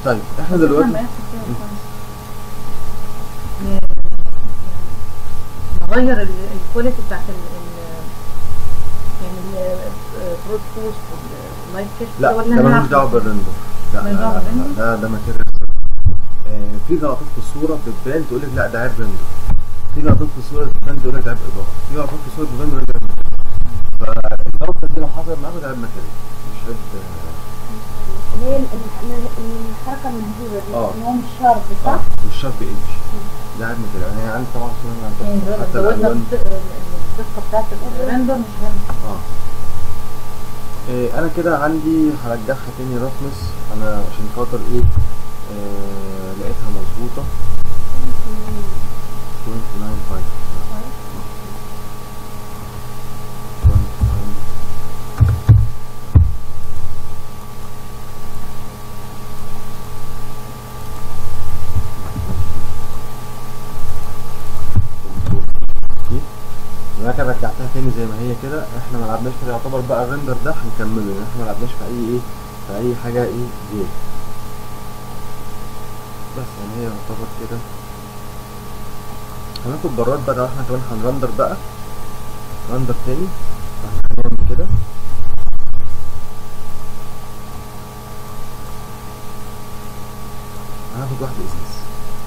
طيب احنا دلوقتي لما يحصل كده خلاص. ن- يعني نغير ال- الكواليتي بتاعت ال ال- يعني البروت بوست واللايف كيت لا ولا ده ملوش هنعمل- دعوه بالرندر لا لا ملوش لا, دعوة لا, بالرندر؟ ده ده ماتيريال آه في غلطات في الصوره بتبان تقول لك لا ده عيب رندر في غلطات في الصوره بتبان تقول لك ده عيب اضاءه في غلطات في الصوره بتبان تقول لك ده عيب ماتيريال فالغلطه دي لو حصلت معاك ده عيب ماتيريال مش عيب آه، اللي هي ال- ال- الحركه المهزوزه دي آه. ان هو مش شرط اه صح؟ مش شرط انش ده عيب ماتيريال يعني عندي طبعا صوره يعني هنا لو حتى زودنا الالوان الد- الدقة بتاعت الريندر مش هنعمل اه إيه انا كده عندي هرجعها تاني رفمس انا عشان خاطر ايه آه لقيتها مظبوطة 0.95 انا كده رجعتها تاني زي ما هي كده احنا ما لعبناش في يعتبر بقى الريندر ده هنكمله لان احنا ما لعبناش في اي ايه في اي حاجه ايه زياده بس يعني هي يعتبر كده هناخد براد بقى لو احنا كمان هنرندر بقى رندر تاني فاحنا هنعمل كده هناخد واحدة ازاز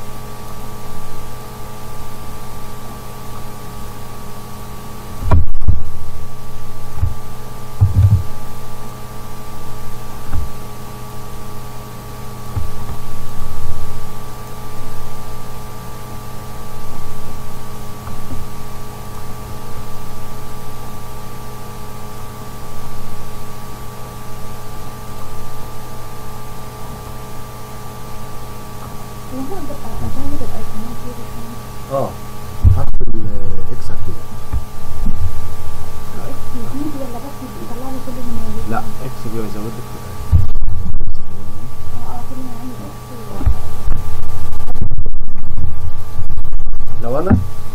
وهو ده ازود الايقونات دي بس اه حط الاكس كده اكس يزيد ولا بس يطلع لي كل اللي موجود لا اكس بيزود لك اه اه كل ما عندي اكس لو انا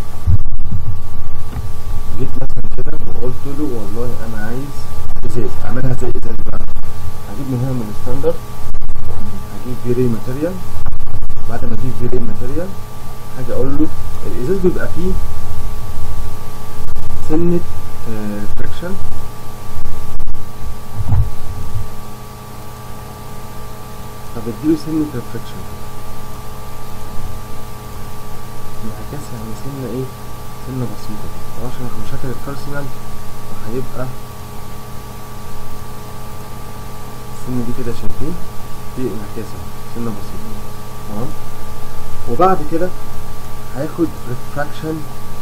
جيت مثلا كده وقلت له والله انا عايز ازاز اعملها زي ازاز بقى هجيب من هنا من الستاندرد هجيب فيري ماتيريال بعد ما اجيب فيري ماتيريال هاجي اقول له الازاز بيبقى فيه سنة ريفليكشن فبديله سنة ريفليكشن انعكاس يعني سنة ايه سنة بسيطة كده عشان مشاكل البيرسونال فهيبقى السنة دي كده شايفين في انعكاس اهو سنة بسيطة تمام وبعد كده هياخد ريفراكشن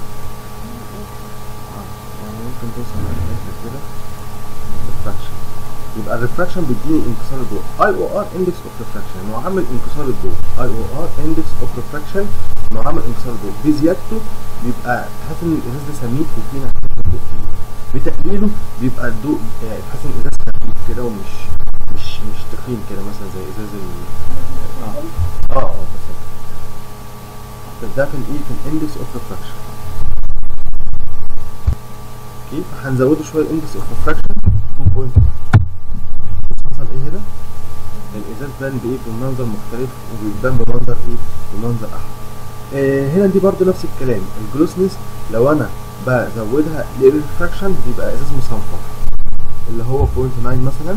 يعني ممكن توصل للاخر كده ريفراكشن يبقى الريفراكشن بيديني انكسار الضوء اي او ار اندكس اوف ريفراكشن معامل انكسار الضوء اي او ار اندكس اوف ريفراكشن معامل انكسار الضوء بزيادته بيبقى تحس ان الازاز ده سميك وفيه انعكاس الضوء فيه بتقليله بيبقى الضوء يعني تحس ان الازاز خفيف كده ومش مش مش تخين كده مثلا زي ازاز ال اه اه اه بالظبط بس ده في الايه في الاندكس اوف ريفراكشن اوكي فهنزوده شويه الاندكس اوف ريفراكشن 2.1 حصل ايه هنا؟ الازاز بان بايه بمنظر مختلف وبيبان بمنظر ايه؟ بمنظر احمر. آه هنا دي برضو نفس الكلام الجلوسنس لو انا بزودها للريفراكشن بيبقى ازاز مصنفر اللي هو 0.9 مثلا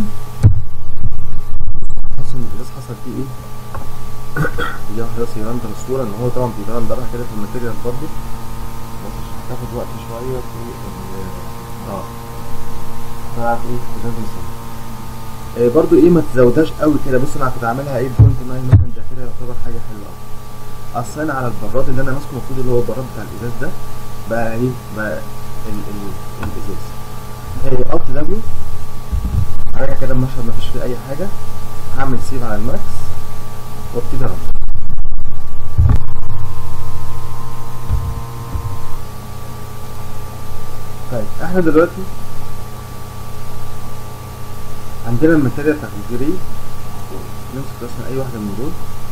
تحس ان الازاز حصل فيه ايه؟ دي واحده بس يرندر الصوره ان هو طبعا بيرندرها كده في الماتيريال برضو بس عشان هتاخد وقت شويه في ال اه طلعت ايه ازاز مصنفر آه برضو ايه ما تزودهاش قوي كده بص انا كنت عاملها ايه 0.9 مثلا ده كده يعتبر حاجه حلوه قوي اصل انا على البراد اللي انا ماسكه المفروض اللي هو البراد بتاع الازاز ده بقى ايه بقى ال ال الازاز ايه الت دبليو هراجع كده المشهد مفيش فيه اي حاجه هعمل سيف على الماكس وابتدي ارن طيب احنا دلوقتي عندنا الماتيريال بتاعت الجري نمسك مثلا اي واحده من دول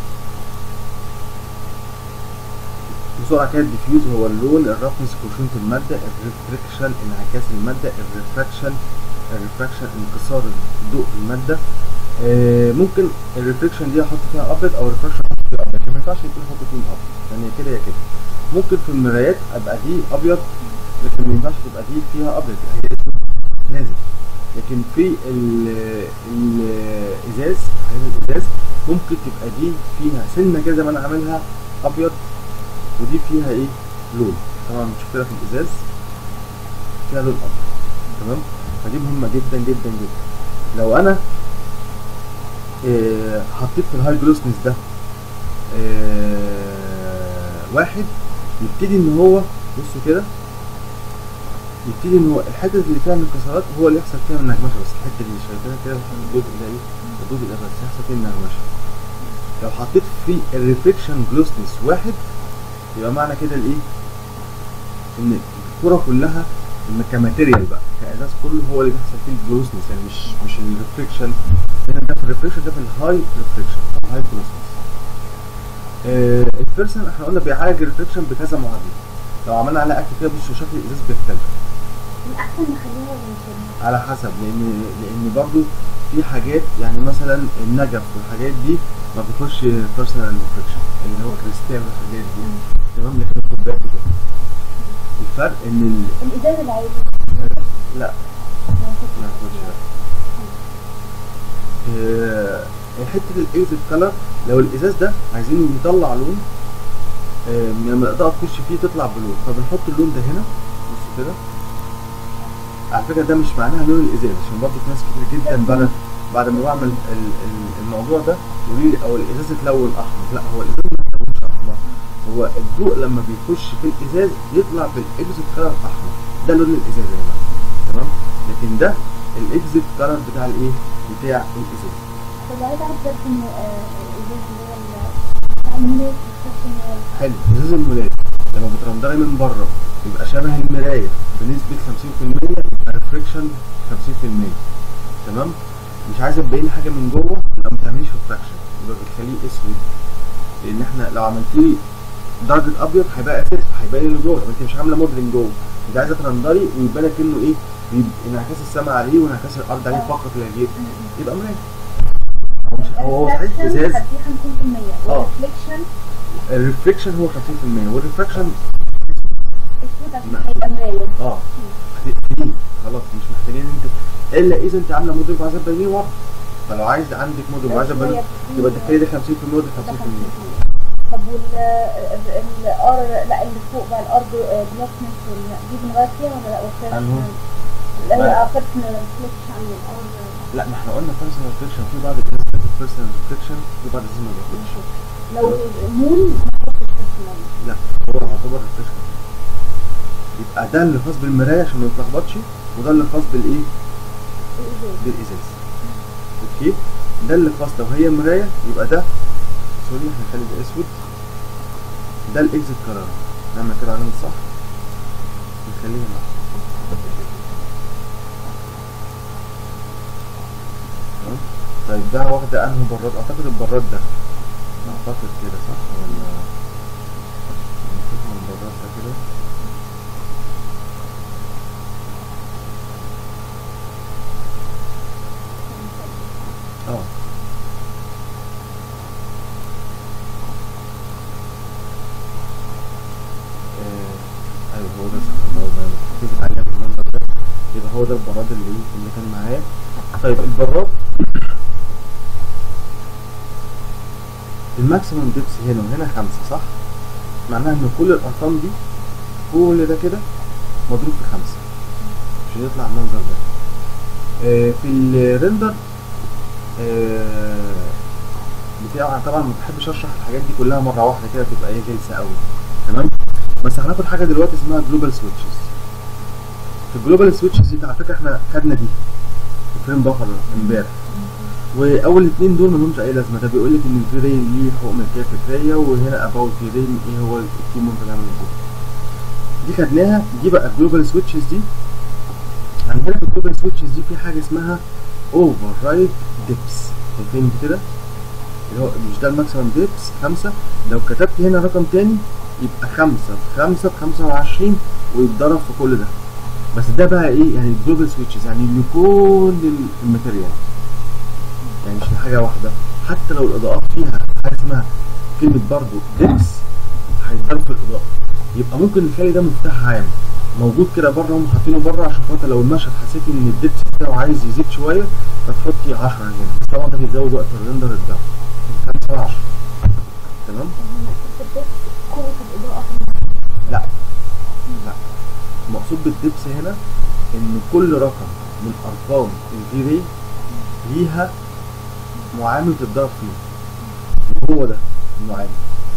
بسرعه كده الديفيوز هو اللون الرفنس خشونه الماده الريفليكشن انعكاس الماده الريفراكشن الريفراكشن انكسار الضوء في الماده آه، ممكن الريفليكشن دي احط فيها ابيض او ريفرش احط فيها ابيض لكن ما ينفعش يكون احط فيهم ابيض يعني يا كده يا كده ممكن في المرايات ابقى دي ابيض لكن ما ينفعش تبقى دي فيها ابيض هي لازم لكن في ال- الازاز حاجات الازاز ممكن تبقى دي فيها سنه كده زي ما انا عاملها ابيض ودي فيها ايه لون طبعا بنشوف كده في الازاز فيها لون ابيض تمام فدي مهمه جدا جدا جدا لو انا آه، حطيت في الهاي جلوسنس ده آه، واحد يبتدي ان هو بصوا كده يبتدي ان هو الحته اللي فيها الانكسارات هو اللي يحصل فيها النغمشه بس الحته اللي شايفينها كده الجزء ده ايه الجزء ده بس يحصل فيه النغمشه لو حطيت في الريفليكشن جلوسنس واحد يبقى معنى كده الايه ان الكره كلها إن كماتيريال بقى كازاز كله هو اللي بيحصل فيه الجلوسنس يعني مش مش الريفليكشن هنا ده في الريفليكشن ده في الهاي ريفليكشن الهاي جلوسنس آه البيرسون احنا قلنا بيعالج الريفليكشن بكذا معادله لو عملنا على اكل كده بصوا شكل الازاز بيختلف الأحسن نخليها ولا نشيلها؟ على حسب لان لان برضو في حاجات يعني مثلا النجف والحاجات دي ما بتخش بيرسونال ريفليكشن اللي هو كريستال والحاجات دي تمام لكن الكوبايات كده الفرق ان ال... الإزاز العادي لا ما ينفعش. لا تخش لا آه، حته الايزد كلر لو الازاز ده عايزينه يطلع لون آه، لما الاضاءه تخش فيه تطلع بلون فبنحط اللون ده هنا بصوا كده على فكره ده مش معناها لون الازاز عشان برضه في ناس كتير جدا بعد بعد ما بعمل ال- ال- الموضوع ده يقولوا لي او الازاز اتلون احمر لا هو الازاز ما اتلونش احمر هو الضوء لما بيخش في الازاز يطلع بالاكزيت كلر احمر ده لون الازاز يا جماعه تمام لكن ده الاكزيت كلر بتاع الايه بتاع الازاز طب عايز أعرف بس إن آه، الإزاز اللي هو ال- بتاع المولات بتحس إن هو حلو ازاز المولات لما بترندري من بره يبقى شبه المرايه بنسبه 50% يبقى ريفريكشن 50% تمام مش عايزه تبين حاجه من جوه يبقى ما تعمليش ريفراكشن يبقى بتخليه اسود لان احنا لو عملت لي درجه ابيض هيبقى اسود هيبين اللي جوه طب انت مش عامله موديلنج جوه انت عايزه ترندري ويبقى لك انه ايه بيبقى انعكاس السماء عليه وانعكاس الارض عليه فقط لا غير يبقى مرايه هو مش هو هو صحيح الريفلكشن ازاز هديه 50% آه. والريفليكشن الريفليكشن هو 50% والريفراكشن اسود عشان لا. هيبقى مراية اه هتقفليه خلاص مش محتاجين انت الا اذا انت عامله موديل وعايزه تبينيه ورا فلو عايز عندك موديل وعايزه تبينيه يبقى تخلي ده 50% وده 50% طب وال الارض لا اللي فوق بقى الارض بلوكنس دي بنغير فيها ولا لا ولا أنهو؟ لا ما- هي بيرسونال ريفليكشن عن الارض لا ما احنا قلنا بيرسونال ريفليكشن في بعض الناس بتاخد بيرسونال ريفليكشن في بعض الناس ما بياخدش لو مول نحط البيرسونال لا هو يعتبر ريفليكشن يبقى ده اللي خاص بالمرايه عشان ما نتلخبطش وده اللي خاص بالايه الازاز بالازاز اوكي ده اللي خاص لو هي مرايه يبقى ده سوري هنخلي ده اسود ده الاكزيت كلر نعمل كده علامه صح نخليها مع تمام طيب ده واخده انهي براد اعتقد البراد ده اعتقد كده صح ولا نشوف من البراد ده كده اه آه، ايوه هو ده صح البراد ده لما تيجي تعلم المنظر ده يبقى هو ده البراد اللي اللي كان معايا طيب البراد الماكسيمم ديبس هنا وهنا خمسة صح؟ معناها ان كل الارقام دي كل ده كده مضروب في خمسة عشان يطلع المنظر ده آه، في الريندر آه، بتاع طبعا ما بحبش اشرح الحاجات دي كلها مره واحده كده تبقى ايه جلسه قوي تمام بس هناخد حاجه دلوقتي اسمها جلوبال سويتشز في الجلوبال سويتشز دي على فكره احنا خدنا دي في فريم بفر امبارح واول اتنين دول ملهمش اي لازمه ده بيقول لك ان الفي راي ليه حقوق ملكيه فكريه وهنا اباوت في راي ايه هو التيم ممكن يعمل ازاي دي خدناها دي بقى الجلوبال سويتشز دي عندنا في الجلوبال سويتشز دي في حاجه اسمها اوفر رايد ديبس شايفين دي كده اللي هو مش ده الماكسيمم ديبس خمسة لو كتبت هنا رقم تاني يبقى خمسة في خمسة في خمسة وعشرين ويتضرب في كل ده بس ده بقى ايه يعني الجلوبال سويتشز يعني لكل الماتيريال يعني مش في حاجه واحده حتى لو الاضاءات فيها حاجه اسمها كلمه برضو ديبس هيتبان في الاضاءه يبقى ممكن نخلي ده مفتاح عام موجود كده بره هم حاطينه بره عشان خاطر لو المشهد حسيتي ان الدبس بتاعه عايز يزيد شويه فتحطي 10 هنا بس طبعا ده بيزود وقت الريندر بتاعه من 5 ل 10 تمام قوة الإضاءة لا لا المقصود بالدبس هنا ان كل رقم من ارقام الفي ري ليها معامل تتضرب فيه وهو ده المعامل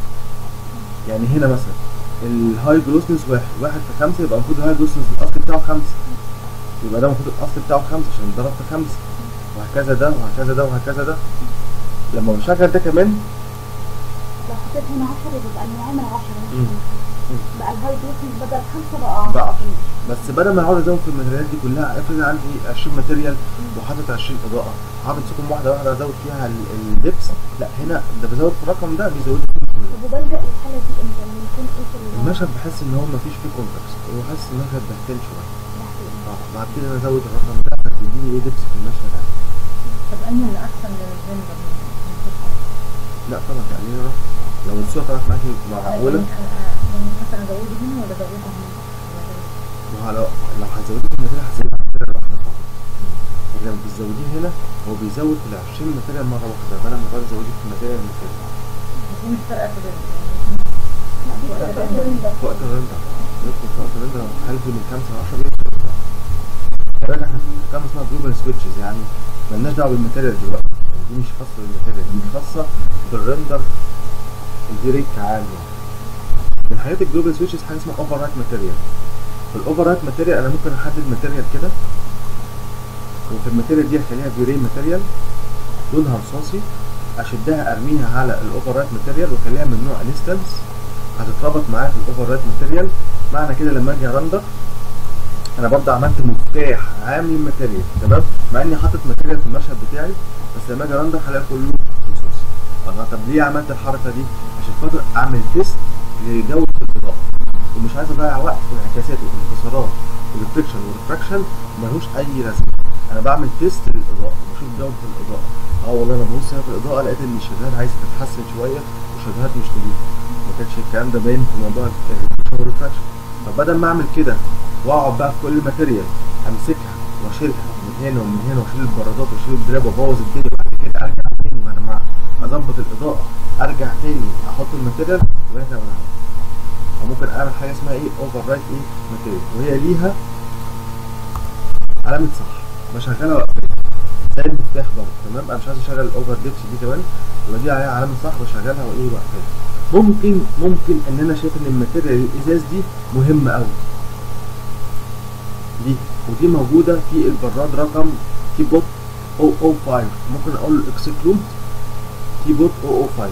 يعني هنا مثلا الهاي جلوسنس واحد واحد في خمسة يبقى المفروض الهاي جلوسنس الأصل بتاعه خمسة يبقى ده المفروض الأصل بتاعه خمسة عشان ضرب في خمسة وهكذا ده وهكذا ده وهكذا ده لما بشغل ده كمان لو حطيت هنا 10 يبقى المعامل 10 مم. بقى الهاي جلوسنس بدل 5 بقى 10 ضعف. بس بدل ما اقعد ازود في الماتيريالات دي كلها افرض عندي 20 ماتيريال وحاطط 20 اضاءه حاطط سكون واحده واحده ازود فيها ال- الدبس لا هنا ده بزود في الرقم ده بيزود لي كله طب وبلجأ للحالة دي امتى لما يكون ايه في ال- المشهد بحس ان هو مفيش فيه كونتكست وحاسس ان المشهد بهتان شويه تحت- اه بعد كده انا ازود الرقم ده فتديني ايه دبس في المشهد عادي طب انهي اللي احسن للريندر لا طبعا تقليل الرقم لو الصوره طلعت معاكي معقوله مثلا ازوده هنا ولا ازوده هنا ما هو لو لو هتزودي في الماتيريال هتزودي ماتيريال واحده فقط لكن لما بتزوديه هنا هو بيزود في ال 20 ماتيريال مره واحده فانا لما باجي ازوديه في الماتيريال ماتيريال دي مش فارقه في الريندر لا، دي بتبقى في الريندر. في وقت الرندر يدخل في وقت الرندر هلفي من 5 ل 10 بيدخل كمان احنا في حكام اسمها جلوبال سويتشز يعني مالناش دعوه بالماتيريال دلوقتي يعني دي مش خاصه بالماتيريال دي خاصه بالرندر الفي ريت كعام يعني من حاجات الجلوبال سويتشز حاجه اسمها اوفر رايت ماتيريال في الاوفر رايت ماتيريال انا ممكن احدد ماتيريال كده وفي الماتيريال دي اخليها في ري ماتيريال لونها رصاصي اشدها ارميها على الاوفر رايت ماتيريال واخليها من نوع انستنس هتتربط معايا في الاوفر رايت ماتيريال معنى كده لما اجي ارندر انا برضه عملت مفتاح عام للماتيريال تمام مع اني حاطط ماتيريال في المشهد بتاعي بس لما اجي ارندر هلاقي كله رصاصي الله طب ليه عملت الحركه دي عشان خاطر اعمل تيست لجوده الاضاءه ومش عايز اضيع وقت في انعكاسات والانكسارات والريفليكشن والريفراكشن ملوش اي لازمه انا بعمل تيست للاضاءه بشوف جوده الاضاءه اه والله انا ببص هنا في الاضاءه لقيت ان الشغال عايز تتحسن شويه والشغلات مش نضيفه ما كانش الكلام ده باين في موضوع الريفليكشن والريفراكشن فبدل ما اعمل كده واقعد بقى في كل ماتيريال امسكها واشيلها من هنا ومن هنا واشيل البرادات واشيل الدراب وابوظ الدنيا بعد كده ارجع تاني بعد ما اظبط الاضاءه ارجع تاني احط الماتيريال وهنا وهنا فممكن اعمل حاجه اسمها ايه اوفر رايت ايه ماتيريال وهي ليها علامه صح بشغلها وقتها زي المفتاح برضه تمام انا مش عايز اشغل الاوفر ديبس دي كمان يبقى دي عليها علامه صح بشغلها وايه وقتها ممكن ممكن ان انا شايف ان الماتيريال الازاز دي مهمه قوي دي ودي موجوده في البراد رقم تي بوت 005 ممكن اقول له اكسكلود تي بوت 005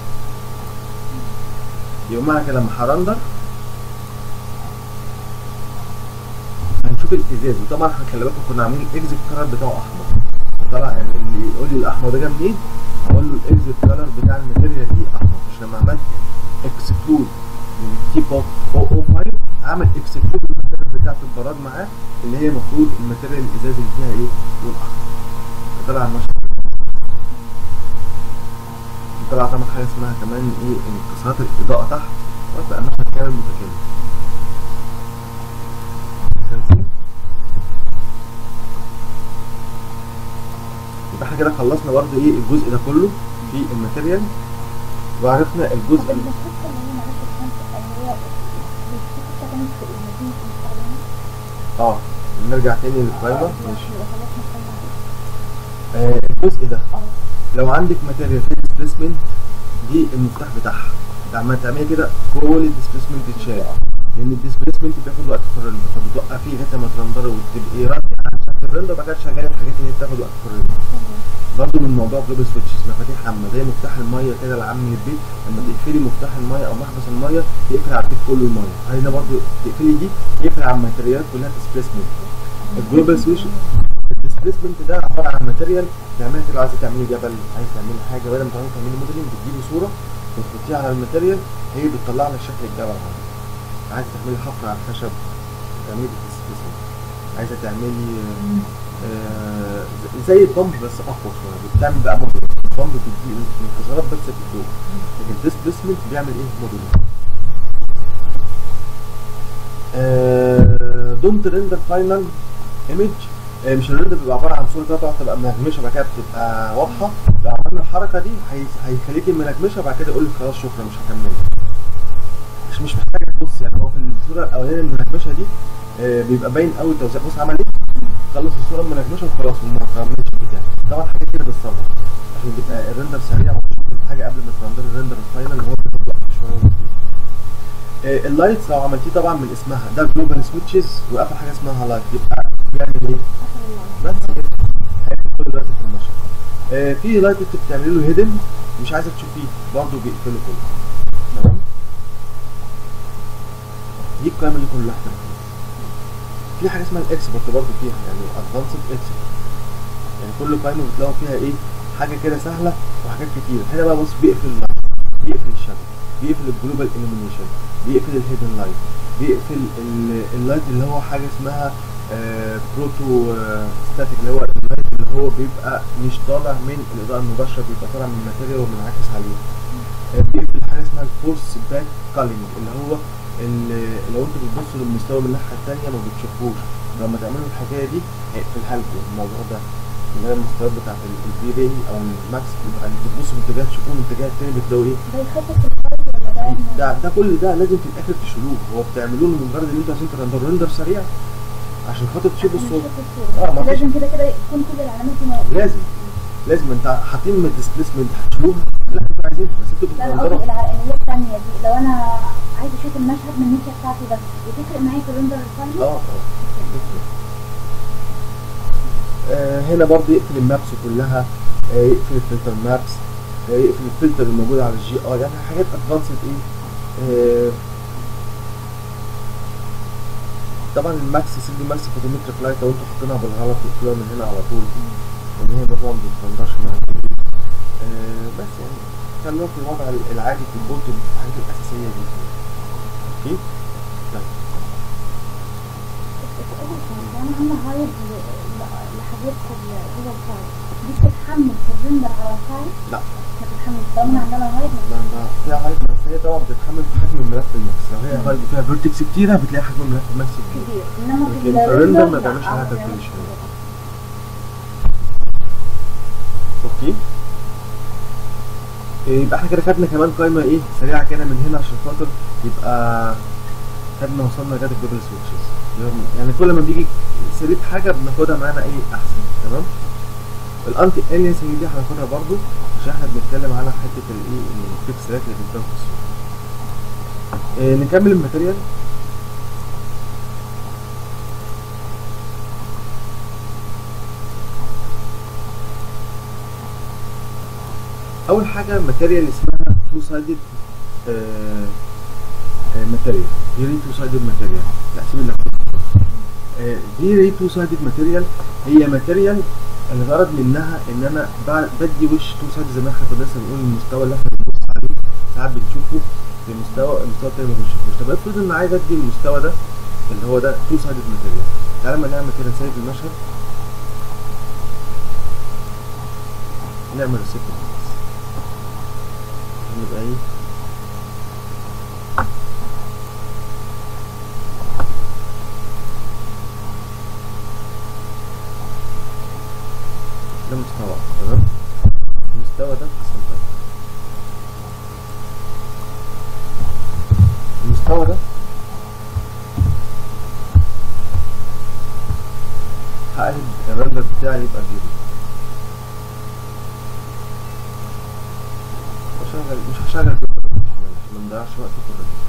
يبقى معنى كده لما هرندر هنشوف الازاز وطبعا احنا خلي بالكم كنا عاملين الاكزيت كلر بتاعه احمر طلع يعني اللي يقول لي الاحمر ده جه منين هقول له الاكزيت كلر بتاع الماتيريال دي احمر مش لما عملت اكسكلود من تي بوت 005 عمل اكسكلود الماتيريال بتاعت البراد معاه اللي هي المفروض الماتيريال الازاز اللي فيها ايه لون احمر طلع المشهد طلع طبعا حاجه اسمها كمان ايه انكسارات الاضاءه تحت خلاص بقى المشهد كامل متكامل كنسل. يبقى احنا كده خلصنا برضه ايه الجزء ده كله في الماتيريال وعرفنا الجزء طب المشهد اللي هي معلش الخمسة اللي هي الخمسة كانت في المدينة المستخدمة اه نرجع تاني للقائمه ماشي يبقى خلصنا القايمة دي. آه الجزء ده اه لو عندك ماتيريال فيه ديسبيسمنت دي المفتاح بتاعها لما تعملي كده كل الديسبيسمنت يتشال لان الديسبيسمنت بياخد وقت في الرندر فبتوقفيه لغايه ما ترندري وتبقي راضيه عن شكل الرندر بعد كده تشغلي الحاجات اللي هي بتاخد وقت في الرندر برضه من موضوع جلوبال سويتشز مفاتيح عامه زي مفتاح الميه كده العام للبيت لما تقفلي مفتاح الميه او محبس الميه يقفل على البيت كله الميه هنا برضه تقفلي دي يقفل على الماتيريالات كلها ديسبيسمنت الجلوبال سويتش الديسبيسمنت ده عباره عن ماتيريال تعملي كده عايزه تعملي جبل عايزه تعملي حاجه بدل ما تعملي تعملي موديلنج بتجيبي صوره وتحطيها على الماتيريال هي بتطلع لك شكل الجبل عندك عايزه تعملي حفره على الخشب تعملي ديسبيسمنت عايزه تعملي آه، زي البامب بس اقوى شويه بتعمل بقى موديل البامب بتدي انكسارات بس في الضوء لكن الديسبيسمنت بيعمل ايه موديل دونت ريندر فاينل ايمج مش الريندر بيبقى عباره عن صوره كده تقعد تبقى منغمشه بعد كده بتبقى واضحه لو عملنا الحركه دي هي- هيخليكي منغمشه بعد كده يقول لك خلاص شكرا مش هكمل مش مش محتاج تبص يعني هو في الصوره الاولانيه المنغمشه دي آه، بيبقى باين قوي التوزيع بص عمل ايه خلص الصوره المنغمشه وخلاص وما كملش بتاع طبعا حاجه كده بالصبر عشان تبقى الريندر سريع وتشوف الحاجه قبل ما ترندر الريندر الفاينل اللي هو بياخد وقت شويه وبطيء. آه، اللايتس لو عملتيه طبعا من اسمها ده جلوبال سويتشز وقفل حاجه اسمها لايت يبقى يعني ايه بس كده هيقفل كل اللايت في المشهد آه، في لايت انت بتعملي له هيدن مش عايزه تشوفيه برضه بيقفله كله تمام دي القائمه دي كلها كده في حاجه اسمها الاكسبورت برضه فيها يعني ادفانسد اكسبورت يعني كل قائمه بتلاقوا فيها ايه حاجه كده سهله وحاجات كتير هنا بقى بص بيقفل اللايت بيقفل الشادو بيقفل الجلوبال illumination بيقفل الهيدن لايت بيقفل ال- اللايت اللي هو حاجه اسمها بروتو ستاتيك اللي هو اللايت اللي هو بيبقى مش طالع من الاضاءه المباشره بيبقى طالع من الماتيريال ومنعكس عليه آه، بيقفل حاجه اسمها الفورس باك كالينج اللي هو ال- لو انتوا بتبصوا للمستوى من الناحيه الثانيه ما بتشوفوش لما تعملوا الحكايه دي هيقفلها لكم الموضوع ده اللي هي المستويات بتاعت البي ري او الماكس بيبقى اللي بتبصوا في اتجاه تشوفوه من الاتجاه التاني بتلاقوا ايه ده يخفف الفرق ولا ده يعني ده ده كل ده لازم في الاخر تشيلوه هو بتعملوه لمجرد ان انتوا عايزين ترندر رندر سريع عشان خاطر تشوفوا عشان الصوره نشوف الصورة. اه، ما فيش- لازم كده كده يكون كل العلامات دي موجودة لازم لازم انت حاطين من الديسبيسمنت هتشيلوها لا انتوا عايزينها بس انتوا لا انا قصدي بترندروا الع- اللي هي الثانية دي لو انا عايزة اشوف المشهد من الناحية بتاعتي بس بتفرق معايا في الريندر الفاينل؟ اه اه آه، هنا برضه يقفل المابس كلها آه، يقفل الفلتر مابس آه، يقفل الفلتر الموجود على الجي ار يعني حاجات ادفانسد ايه آه، طبعا الماكس 3 دي ماكس فوتومتريك لايت لو انتوا حاطينها بالغلط تقفلوها من هنا على طول لان هي طبعا ما بتفندرش مع الجي آه، بس يعني خلوها في الوضع العادي في البوت الحاجات الاساسيه دي اوكي طيب السؤال الثاني لو انا عاملة هايد ل- ل- لحاجات في ال- جوه الفايل دي بتتحمل في الريندر على الفايل؟ لا ما بتتحملش طالما انا عاملة هايد لا لا فيها هايت بس هي طبعا بتتحمل في حجم الملف الماكس لو هي هايت فيها فيرتكس كتيره بتلاقي حجم الملف الماكس كبير كتير انما في لكن في الريندر ما لا، بيعملش آه، حاجة ما بيعملش calculation. كده. اوكي إيه، يبقى احنا كده خدنا كمان قائمه ايه سريعه كده من هنا عشان خاطر يبقى خدنا وصلنا لغايه الجبل سويتشز يعني كل ما بيجي سيريت حاجه بناخدها معانا ايه احسن تمام الانتي الينسنج دي هناخدها برضو عشان احنا بنتكلم على حته الايه البيكسلات اللي بتبان في الصوره إيه نكمل الماتيريال اول حاجه ماتيريال اسمها تو سايدد ماتيريال دي ري تو سايدد ماتيريال لا سيب اللي آه، دي ري تو سايدد ماتيريال هي ماتيريال الغرض منها ان انا بعد- بدي وش تو سايد زي ما احنا كنا لسه بنقول المستوى اللي احنا بنبص عليه ساعات بنشوفه في مستوى المستوى التاني ما بنشوفوش طب افرض ان عايز ادي المستوى ده اللي هو ده تو سايدد ماتيريال تعالى ما نعمل كده سيف المشهد نعمل ريسيت نبقى ايه ده مستوى تمام المستوى ده قسمتين المستوى ده هقلب الرندر بتاعي يبقى زيرو هشغل مش هشغل جوجل عشان ما نضيعش وقت في الرندر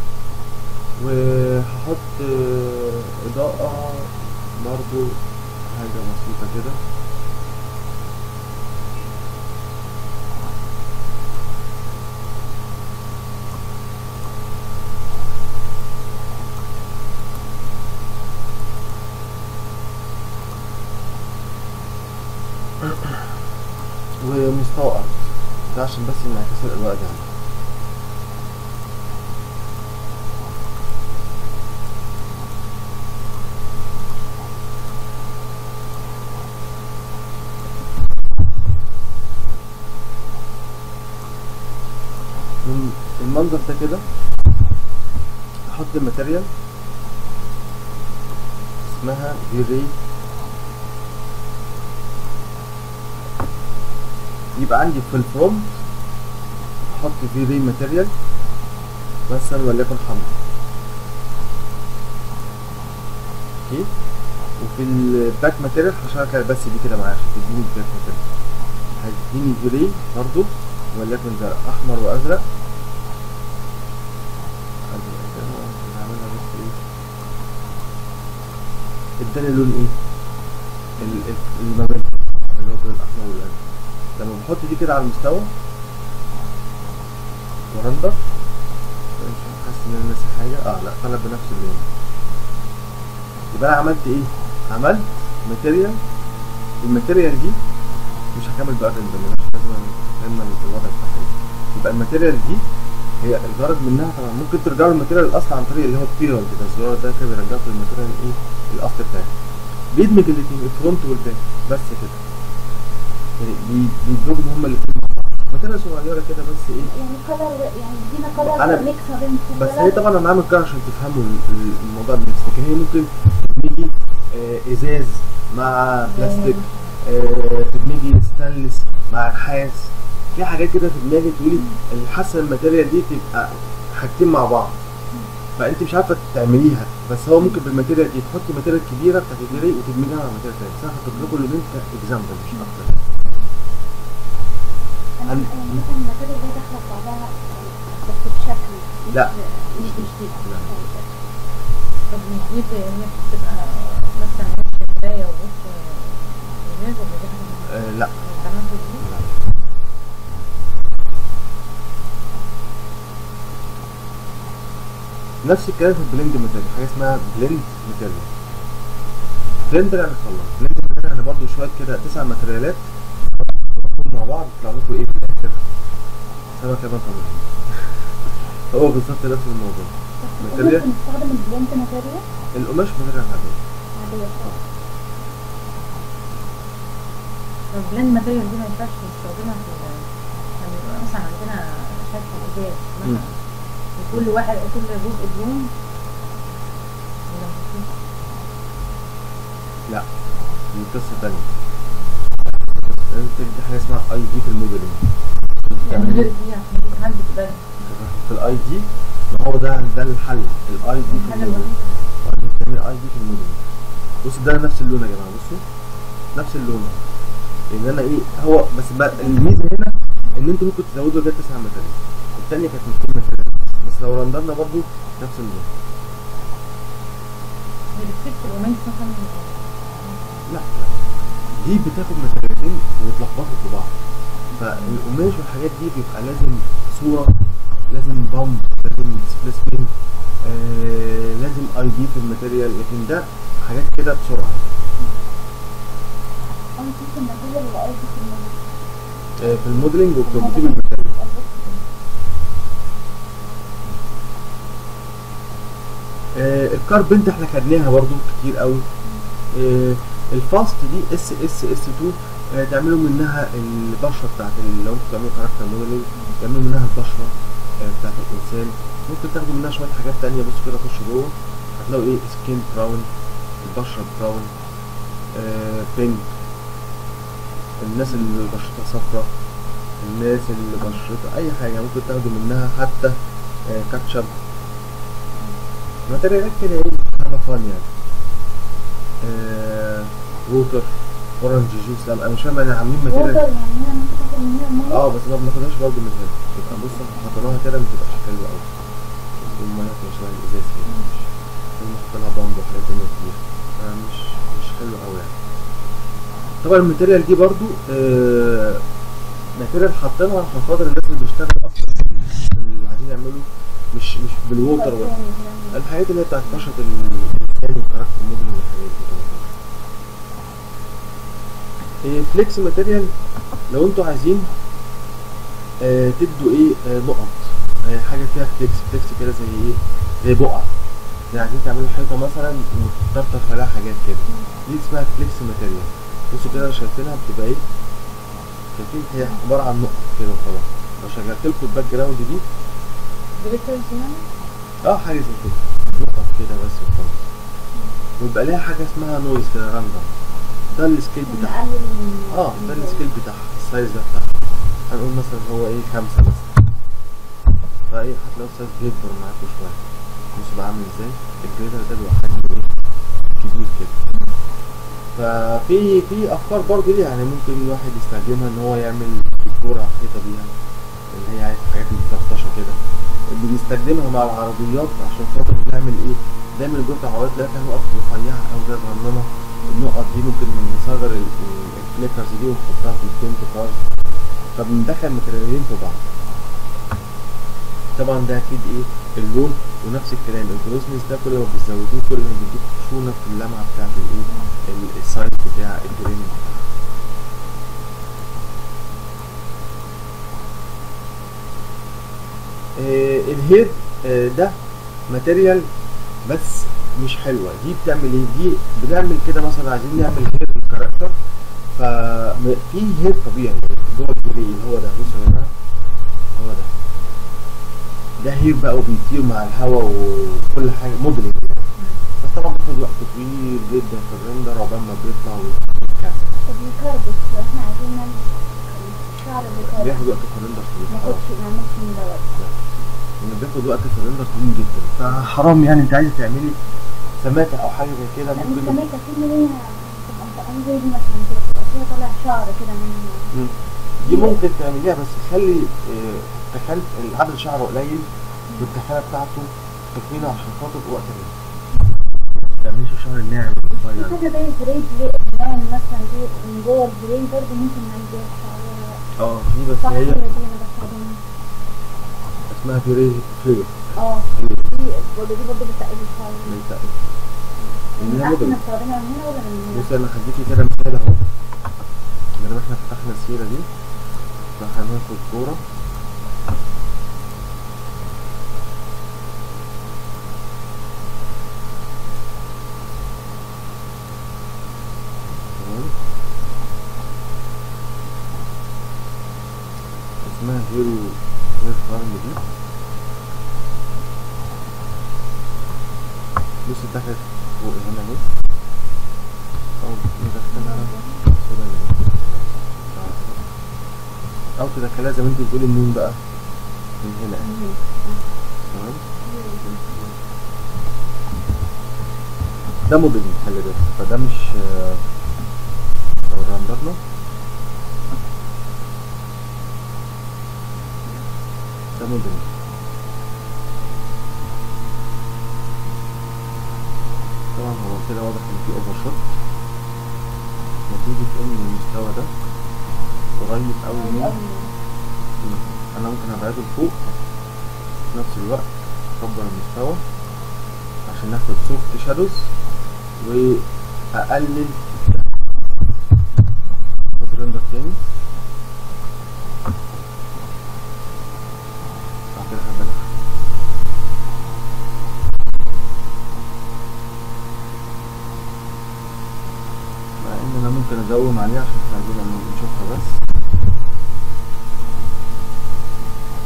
وهحط آه، إضاءة برضو حاجة بسيطة كده ومستوى أرض ده عشان بس انعكاس الإضاءة دي عندي. من المنظر ده كده احط الماتيريال اسمها فيري يبقى عندي في الفرونت احط فيري ماتيريال مثلا وليكن حمرا اوكي وفي الباك ماتيريال هشغل بس دي كده معايا عشان تديني الباك ماتيريال هتديني جري برضو وليكن ده احمر وازرق ازرق كده هعملها بس ايه اداني لون ايه ال- ال- اللي ما بينهم اللي هو بين الاحمر والازرق لما بحط دي كده على المستوى ورندر مش حاسس ان انا ناسي حاجه اه لا طلع بنفس اللون يبقى انا عملت ايه عملت ماتيريال الماتيريال دي مش هكمل بقى الرندر مش لازم فهمنا الوضع بتاعها إيه. يبقى الماتيريال دي هي الغرض منها طبعا ممكن ترجعوا الماتيريال الاصل عن طريق اللي هو التيرال كده الزرار ده كده بيرجعكم الماتيريال ايه الاصل بتاعي بيدمج الاثنين الفرونت والباك بس كده يعني بي- بيدمجوا هما الاثنين مع بعض ماتيريال صغيره كده بس ايه يعني كلر يعني ادينا كلر أنا- ميكس ما بين بس الكلر. هي طبعا انا عامل كده عشان تفهموا ال- ال- الموضوع الميكس لكن هي ممكن تدمجي آه، ازاز مع بلاستيك آه، تدمجي ستانلس مع نحاس في حاجات كده في دماغي تقولي الحاسه الماتيريال دي تبقى حاجتين مع بعض فانت مش عارفه تعمليها بس هو ممكن بالماتيريال دي تحطي ماتيريال كبيره بتاعت الجري وتدمجيها مع ماتيريال تاني بس انا هحط لكم اللونين كاكزامبل مش اكتر انا أنا- يعني مثلا الماتيريال دي داخله في بعضها بس بشكل مش- لا. مش مش دي لا. طب مش دي ب- هي بتبقى مثلا وش مراية ووش ازاز ولا دي حاجة آه لا كمان في دي؟ لا. نفس الكلام في البلند ماتيريال حاجه اسمها بلند ماتيريال بلند يعني خلاص بلند ماتيريال يعني برضه شويه كده تسع ماتيريالات تحطهم مع بعض يطلع لكم ايه في الاخر سمكه بقى طبيعي هو بالظبط نفس الموضوع ماتيريال ممكن نستخدم البلنت ماتيريال القماش ماتيريال عاديه عادية خالص طب بلند ماتيريال دي ما ينفعش نستخدمها في ال- يعني يبقى مثلا عندنا شكل ازاز مم. مثلا وكل واحد كل جزء بلون ولا مفيش؟ لا دي قصه تانيه دي حاجه اسمها اي دي في الموديلنج يعني غير دي عشان دي عندي تبان في الاي دي ما هو ده ده الحل الاي دي في الحاجة الموديل الوحيدة بتعمل اي دي في الموديل بصوا ده نفس اللون يا جماعه بصوا نفس اللون ان انا ايه هو بس بقى الميزه هنا ان انتوا ممكن تزودوا لغايه تسع ماتيريال الثانيه كانت 200 ماتيريال بس لو رندرنا برضو نفس اللون هي بتكتب القماش مثلا لا لا دي بتاخد ماتيريالين ويتلخبطوا في بعض فالقماش والحاجات دي بيبقى لازم صوره لازم بامب لازم ديسبيسمنت آه لازم اي دي في الماتيريال لكن ده حاجات كده بسرعه أنا كنت الماتيريال اللي قصدي في الماتيريال آه في الموديلنج وبترتيب الماتيريال آه الكاربنت احنا خدناها برضو كتير قوي آه الفاست دي اس اس اس 2 آه تعملوا منها البشره بتاعت ال- لو انتوا بتعملوا كاركتر موديلنج تعملوا منها البشره آه بتاعت الانسان ممكن تاخدوا منها شويه حاجات تانية بصوا كده خشوا جوه هتلاقوا ايه سكين براون البشره براون آه بينك الناس اللي بشرتها صفراء الناس اللي بشرتها اي حاجه ممكن تاخدوا منها حتى آه كاتشب ماتيريالات كده ايه حاجه فان يعني آه ووتر اورنج جوس لا انا مش فاهم انا عاملين ووتر ماتيريال يعني هنا ممكن تاخد من هنا المية اه بس ما بناخدهاش برضه من هنا تبقى بص احنا حطيناها كده ما تبقاش حلوه قوي الميه فيها شويه الازاز كده مش لازم نحط لها بامب وحاجات تانية كتير آه مش مش حلو قوي يعني طبعا الماتيريال دي برضو آه ماتيريال حاطينها عشان خاطر الناس اللي بتشتغل اصلا في اللي عايزين يعملوا مش مش بالووتر ولا الحاجات اللي هي بتاعت بشرة الإنسان وكاركتر موديل والحاجات دي كده إيه فليكس ماتيريال لو انتوا عايزين آه تدوا ايه آه نقط آه حاجة فيها فليكس فليكس كده زي ايه زي بقع يعني عايزين تعملوا حيطة مثلا وتطرطش عليها حاجات كده دي اسمها فليكس ماتيريال بصوا كده شايفينها بتبقى ايه شايفين هي عبارة عن نقط كده وخلاص لو شغلت لكم الباك جراوند دي جليترز يعني اه حاجه زي كده نقط كده بس وخلاص ويبقى ليها حاجه اسمها نويز كده راندوم ده السكيل بتاعها نقلل من- اه من ده ال- السكيل بتاعها السايز ده بتاعها هنقول مثلا هو ايه خمسة مثلا فايه هتلاقوا السايز بيكبر معاكوا شوية بصوا بقى عامل ازاي الجريدر ده بيبقى حجمه ايه كبير كده ففي في افكار برضه ليه يعني ممكن الواحد يستخدمها ان هو يعمل ديكور على الحيطه بيها اللي هي عايز حاجات متطرطشه كده اللي بيستخدمها مع العربيات عشان خاطر نعمل ايه دايما الجزء العربيات تلاقي فيها نقط رفيعه او زي صغننه النقط دي ممكن نصغر ال- ال- الفليكرز دي ونحطها في البنت كارز فبندخل ماتريالين في بعض طبعا ده اكيد ايه اللون ونفس الكلام الجلوسنس ده كل ما بتزودوه كل ما بيديك خشونه في اللمعه بتاعت الايه ال- السايد بتاع الجرين آه الهيد آه ده ماتيريال بس مش حلوه دي بتعمل ايه دي بنعمل كده مثلا عايزين نعمل هير للكاركتر ففي هير طبيعي جوه الجري اللي هو ده بصوا يا جماعه هو ده ده هير بقى وبيطير مع الهواء وكل حاجه موديلنج بس طبعا بياخد وقت طويل جدا في الريندر عقبال ما بيطلع ويتكلم طب الكربس لو احنا عايزين نعمل الشعر بالكربس بياخد وقت في الريندر طويل ما اه ناخدش ما نعملش من دوت انه بياخد وقت في الريندر طويل جدا فحرام يعني انت عايزه تعملي سماكه او حاجه زي كده لان ممكن السماكه في منها تبقى مطقمه زي دي مثلا كده تبقى فيها طالع شعر كده من مم. دي ممكن تعمليها بس خلي آه، تخيل عدد شعره قليل والتخانه بتاعته تخينه عشان خاطر وقت الريندر ما تعمليش شعر ناعم في رفيع حاجه زي الجريد نعمل مثلا دي من جوه الجريد برضه ممكن نعمل شعر اه في بس صح هي هي دي انا بستخدمها اسمها فيري فير اه هي دي برضه دي برضه بتقل الشعر من تقل من إنها احسن موديل. استخدمها من هنا ولا من هنا؟ بص انا هديكي كده مثال اهو لما احنا فتحنا السيره دي فهناخد كوره تمام اسمها هيرو هير فارم دي بص دخلت فوق هنا اهي او ندخلها او تدخلها زي ما انت بتقولي منين بقى من هنا اهي. تمام ده موديل خلي بالك فده مش آه، لو رندرنا ده موديل طبعا هو كده واضح ان في اوفر شوت نتيجة ان المستوى ده قريب اوي من مم. انا ممكن ابعده لفوق في نفس الوقت اكبر المستوى عشان ناخد سوفت شادوز واقلل خد ريندر تاني بعد كده هبلغ مع ان انا ممكن ازوم عليه عشان احنا عايزين لما نشوفها بس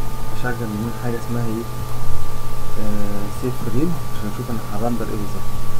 اشغل من حاجه اسمها ايه آه سيف فريم عشان اشوف انا هرندر ايه بالظبط